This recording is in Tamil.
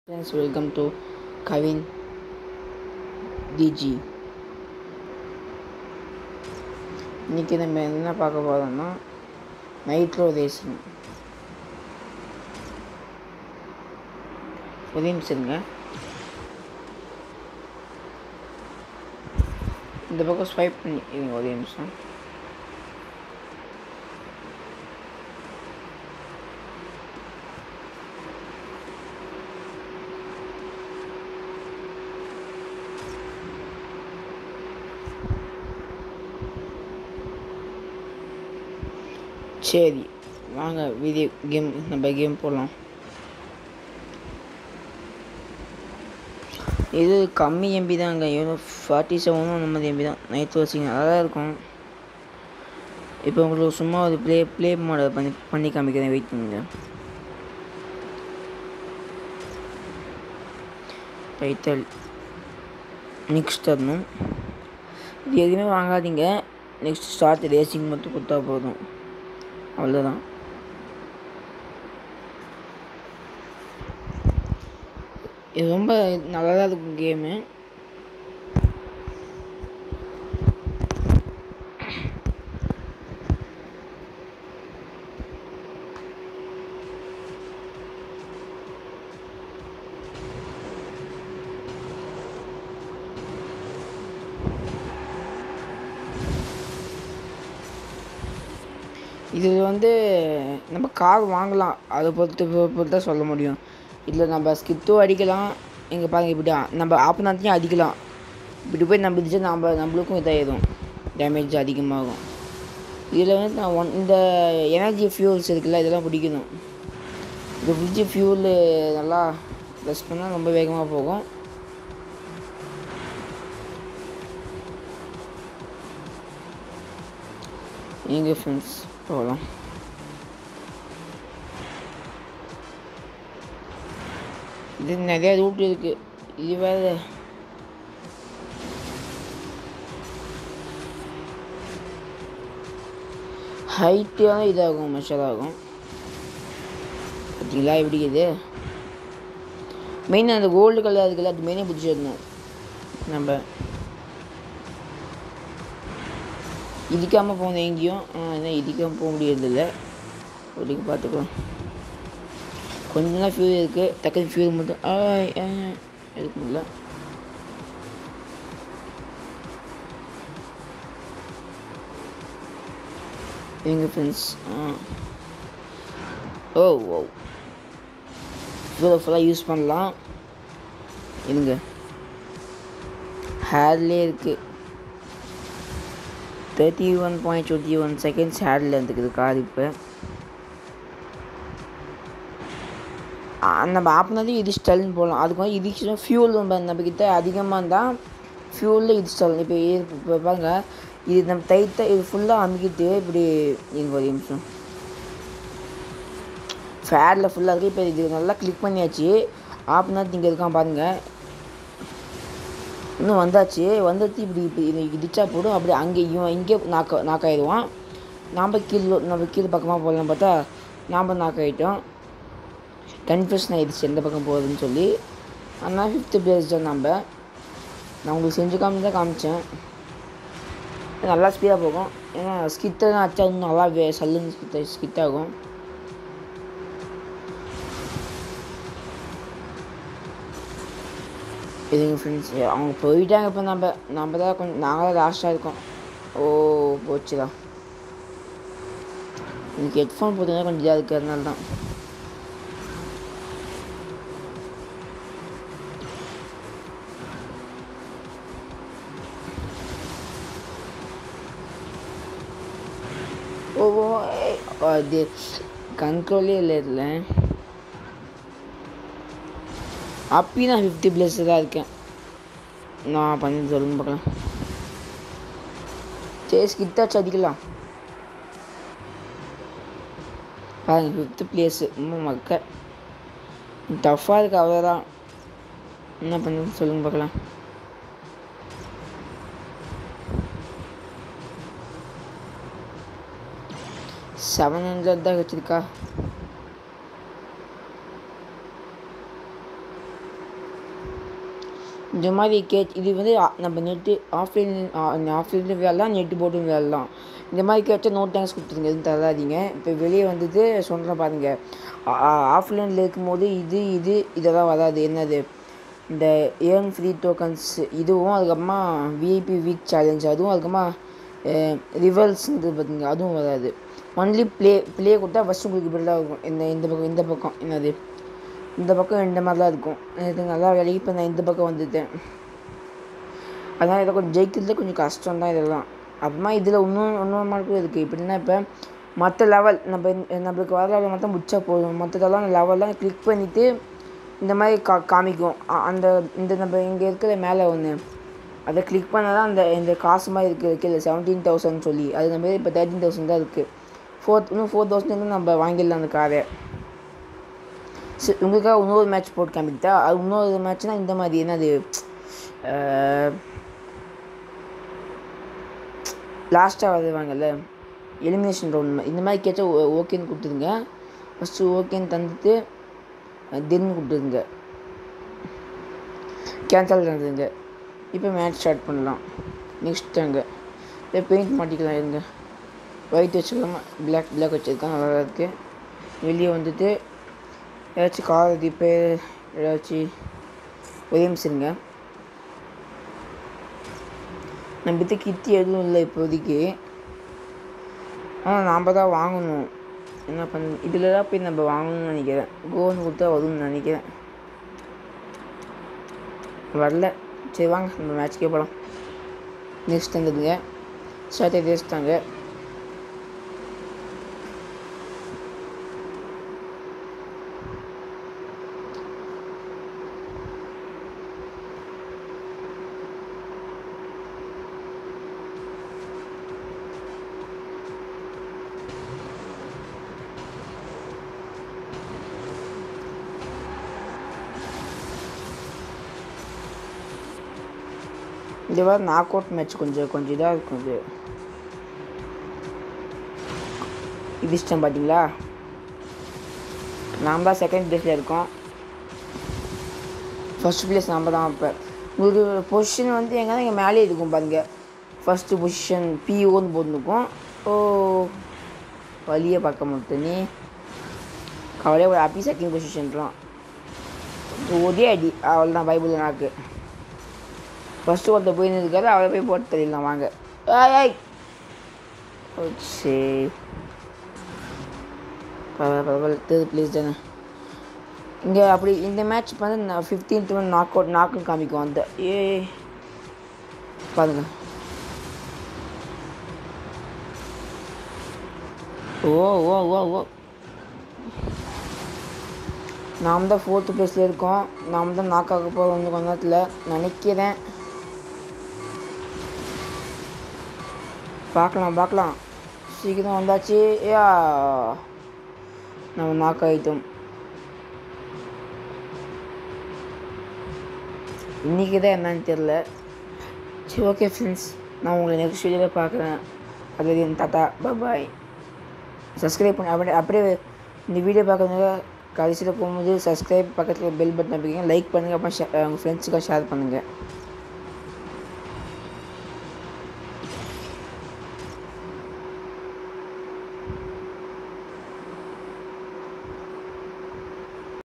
friends welcome to Kavin Digi இன்றைக்கி நம்ம என்ன பார்க்க போகிறோம்னா நைட்ரோ ரேசிங் ஒரே நிமிஷம் இருங்க இந்த பக்கம் ஸ்வைப் பண்ணி இருங்க ஒரே நிமிஷம் சரி வாங்க வீடியோ கேம் நம்ம கேம் போடலாம் இது கம்மி எம்பி தாங்க எவ்வளோ ஃபார்ட்டி செவனும் நம்ம எம்பி தான் நைட் வாசிங்க நல்லா தான் இருக்கும் இப்போ உங்களுக்கு சும்மா ஒரு ப்ளே ப்ளே மாடல் பண்ணி பண்ணி காமிக்கிறேன் வெயிட் பண்ணுங்க டைட்டல் நெக்ஸ்ட் தரணும் இது எதுவுமே வாங்காதீங்க நெக்ஸ்ட் ஸ்டார்ட் ரேசிங் மட்டும் கொடுத்தா போதும் அவ்வளோதான் இது ரொம்ப நல்லா தான் இருக்கும் கேமு இதில் வந்து நம்ம கார் வாங்கலாம் அதை பொறுத்து பொறுத்து தான் சொல்ல முடியும் இதில் நம்ம ஸ்கித்தும் அடிக்கலாம் இங்கே பாருங்க இப்படி நம்ம ஆப்பனாத்தையும் அடிக்கலாம் இப்படி போய் நம்ம இடிச்சா நம்ம நம்மளுக்கும் இதாகிடும் டேமேஜ் அதிகமாகும் இதில் வந்து நான் ஒன் இந்த எனர்ஜி ஃபியூல்ஸ் இருக்குல்ல இதெல்லாம் பிடிக்கணும் இந்த ஃப்ரிட்ஜு ஃபியூல் நல்லா ப்ரெஸ் பண்ணால் ரொம்ப வேகமாக போகும் எங்கே ஃப்ரெண்ட்ஸ் போகலாம் இது நிறையா ரூட் இருக்கு இது வேறு ஹைட்டு தான் இதாகும் மெஷர் ஆகும் பார்த்தீங்களா எப்படி இது மெயின் அந்த கோல்டு கலர் இருக்குல்ல அது மெயினே பிடிச்சிருந்தோம் நம்ம இடிக்காமல் போகணும் எங்கேயும் ஆனால் இடிக்காமல் போக முடியறதில்ல ஒடிக்கு பார்த்துக்கலாம் கொஞ்ச நாள் ஃபியூல் இருக்குது டக்குனு ஃபியூல் மட்டும் ஆய் எடுக்க முடியல எங்கள் ஃப்ரெண்ட்ஸ் ஓ ஓ ஃபியூலை ஃபுல்லாக யூஸ் பண்ணலாம் இருங்க ஹேர்லேயே இருக்குது thirty one point twenty one seconds ஹேடில் இருந்துக்குது கார் இப்போ நம்ம ஆப்னாலே இது ஸ்டல்னு போகலாம் அதுக்கு வந்து இது ஃபியூல் நம்ம நம்மக்கிட்ட அதிகமாக இருந்தால் ஃபியூலில் இது ஸ்டல் இப்போ இப்போ பாருங்க இது நம்ம டைட்டாக இது ஃபுல்லாக அமுக்கிட்டு இப்படி எங்கள் ஒரு நிமிஷம் ஃபேரில் ஃபுல்லாக இருக்குது இப்போ இது நல்லா கிளிக் பண்ணியாச்சு ஆப்னா இங்கே இருக்கான் பாருங்கள் இன்னும் வந்தாச்சு வந்துட்டு இப்படி இப்படி இது இடிச்சா போடும் அப்படி அங்கே இவன் இங்கே நாக்க நாக்காயிடுவான் நாம் கீழே நம்ம கீழே பக்கமாக போகலாம் பார்த்தா நாம் நாக்காயிட்டோம் கன்ஃபியூஷன் ஆகிடுச்சு எந்த பக்கம் போகுதுன்னு சொல்லி ஆனால் ஃபிஃப்த்து பிளேஸ் தான் நம்ம நான் உங்களுக்கு செஞ்சு காமி தான் காமிச்சேன் நல்லா ஸ்பீடாக போகும் ஏன்னா ஸ்கித்தை தான் அச்சா இன்னும் நல்லா வே சல்லுன்னு ஸ்கித்த ஸ்கிட் ஆகும் இதுங்க ஃப்ரெண்ட்ஸ் அவங்க போயிட்டாங்க இப்போ நம்ம நம்ம தான் கொஞ்சம் நாங்கள் தான் லாஸ்ட்டாக இருக்கோம் ஓ போச்சுதான் எனக்கு ஹெட்ஃபோன் போட்டுனா கொஞ்சம் இதாக இருக்குது அதனால தான் ஓ ஓ அது கண்ட்ரோலே இல்லை இதில் அப்பயும் நான் ஃபிஃப்டி ப்ளஸ் தான் இருக்கேன் நான் பண்ணி சொல்லுங்க பார்க்கலாம் சரி ஸ்கிட்டாச்சு அடிக்கலாம் பாருங்க ஃபிஃப்த்து பிளேஸு ரொம்ப மக்க டஃப்பாக இருக்கு அவ்வளோதான் என்ன பண்ணு சொல்லுங்க பார்க்கலாம் செவன் ஹண்ட்ரட் தான் வச்சுருக்கா இந்த மாதிரி கேட்ச் இது வந்து அ- நம்ம நெட்டு ஆஃப்லைன் ஆஃப்லைன்லேயும் விளையாடலாம் நெட்டு போட்டும் விளையாடலாம் இந்த மாதிரி கேட்சா நோ தேங்க்ஸ் கொடுத்துருங்க எதுவும் தராதீங்க இப்போ வெளியே வந்துட்டு சொல்கிறேன் பாருங்க ஆஃப்லைனில் இருக்கும்போது இது இது இதெல்லாம் வராது என்னது இந்த ஏர்ன் ஃப்ரீ டோக்கன்ஸ் இதுவும் அதுக்கப்புறமா விஐபி வீக் சேலஞ்ச் அதுவும் அதுக்கப்புறமா ரிவல்ஸ்ன்றது பார்த்துங்க அதுவும் வராது ஒன்லி ப்ளே ப்ளே கொடுத்தா ஃபஸ்ட்டு உங்களுக்கு இப்படி தான் இருக்கும் இந்த இந்த பக்கம் இந்த பக்கம் என்னது இந்த பக்கம் இந்த மாதிரி தான் இருக்கும் இது நல்லா விலகி இப்போ நான் இந்த பக்கம் வந்துட்டேன் அதனால் இதை கொஞ்சம் ஜெயிக்கிறது கொஞ்சம் கஷ்டம் தான் இதெல்லாம் அப்புறமா இதில் இன்னும் இன்னொரு மார்க்கும் இருக்குது எப்படின்னா இப்போ மற்ற லெவல் நம்ம இந்த- நம்மளுக்கு வர லெவல் மட்டும் முடிச்சா போதும் மற்றதெல்லாம் லெவல்லாம் கிளிக் பண்ணிவிட்டு இந்த மாதிரி கா காமிக்கும் அ- அந்த இந்த நம்ம இங்கே இருக்கிற மேலே ஒன்று அதை கிளிக் பண்ணால் தான் அந்த இந்த காசு மாதிரி இருக்குது கீழே செவன்டீன் தௌசண்ட் சொல்லி அது நம்ம இப்போ தேர்ட்டீன் தௌசண்ட் தான் இருக்குது ஃபோர் இன்னும் ஃபோர் தௌசண்ட் நம்ம வாங்கிடலாம் அந்த காரை சரி உங்களுக்காக இன்னொரு மேட்ச் போட்டு காமிக்கிட்டா அது இன்னொரு மேட்ச்னால் இந்த மாதிரி என்னது லாஸ்ட்டாக வருவாங்கல்ல எலிமினேஷன் ரவுண்ட் இந்த மாதிரி கேட்டால் ஓகேன்னு கொடுத்துருங்க ஃபஸ்ட்டு ஓகேன்னு தந்துட்டு தென் கொடுத்துருங்க கேன்சல் தந்துருங்க இப்போ மேட்ச் ஸ்டார்ட் பண்ணலாம் நெக்ஸ்ட் அங்கே இப்போ பெயிண்ட் மாட்டிக்கலாம் இருங்க ஒயிட் வச்சுக்கலாம் பிளாக் பிளாக் வச்சுருக்கேன் நல்லா இருக்குது வெளியே வந்துட்டு ஏதாச்சும் கார் ரிப்பேர் ஏதாச்சும் ஒரே நிமிஷம் இருங்க நம்மகிட்ட கித்தி எதுவும் இல்லை இப்போதைக்கு ஆனால் நாம் தான் வாங்கணும் என்ன பண்ண இதில் தான் போய் நம்ம வாங்கணும்னு நினைக்கிறேன் கோன்னு கொடுத்தா வரும்னு நினைக்கிறேன் வரல சரி வாங்க நம்ம மேட்ச்க்கே போகலாம் நெக்ஸ்ட் வந்துடுங்க ஷர்ட்டை தேய்ச்சிட்டாங்க இந்த வாரம் நாக் அவுட் மேட்ச் கொஞ்சம் கொஞ்சம் இதாக இருக்கும் இது இது இஷ்டம் பார்த்தீங்களா நாம் தான் செகண்ட் பிளேஸில் இருக்கோம் ஃபர்ஸ்ட் பிளேஸ் நம்ம தான் இப்போ ஒரு பொசிஷன் வந்து எங்கன்னா இங்கே மேலே இருக்கும் பாருங்க ஃபஸ்ட்டு பொசிஷன் பிஓன்னு போட்டுருக்கும் ஓ வழியை பார்க்க மாட்டேன் நீ கவலையே ஒரு ஹாப்பி செகண்ட் பொசிஷன்லாம் ஒரே அடி அவ்வளோதான் பைபிள் நாக்கு ஃபஸ்ட்டு ஒருத்தர் போய் இருக்காரு அவரை போய் போட்டு தெரியலாம் வாங்க ஏய் ஏய் ஓ, சரி பரவாயில்ல பரவாயில்ல தேர்ட் ப்ளேஸ் தானே இங்கே அப்படி இந்த மேட்ச் வந்து நான் ஃபிஃப்டீன்த் வந்து நாக் அவுட் நாக்குன்னு காமிக்கும் அந்த ஏ பாருங்க ஓ ஓ ஓ ஓ நாம் தான் ஃபோர்த்து ப்ளேஸில் இருக்கோம் நாம் தான் நாக் ஆக போகிறோம் இன்னும் கொஞ்ச நேரத்தில் நினைக்கிறேன் பார்க்கலாம் பார்க்கலாம் சீக்கிரம் வந்தாச்சு யா நம்ம நாக் ஆகிட்டோம் இன்றைக்கி தான் என்னன்னு தெரில சரி ஓகே ஃப்ரெண்ட்ஸ் நான் உங்களை நெக்ஸ்ட் வீடியோவில் பார்க்குறேன் அது வரையும் தாத்தா பாய் சப்ஸ்கிரைப் பண்ணி அப்படியே அப்படியே இந்த வீடியோ பார்க்குறதுனால கடைசியில் போகும்போது சப்ஸ்கிரைப் பக்கத்தில் பெல் பட்டன் வைக்கிங்க லைக் பண்ணுங்கள் அப்புறம் ஷே- உங்கள் ஃப்ரெண்ட்ஸுக்காக ஷேர் பண்ணுங்கள்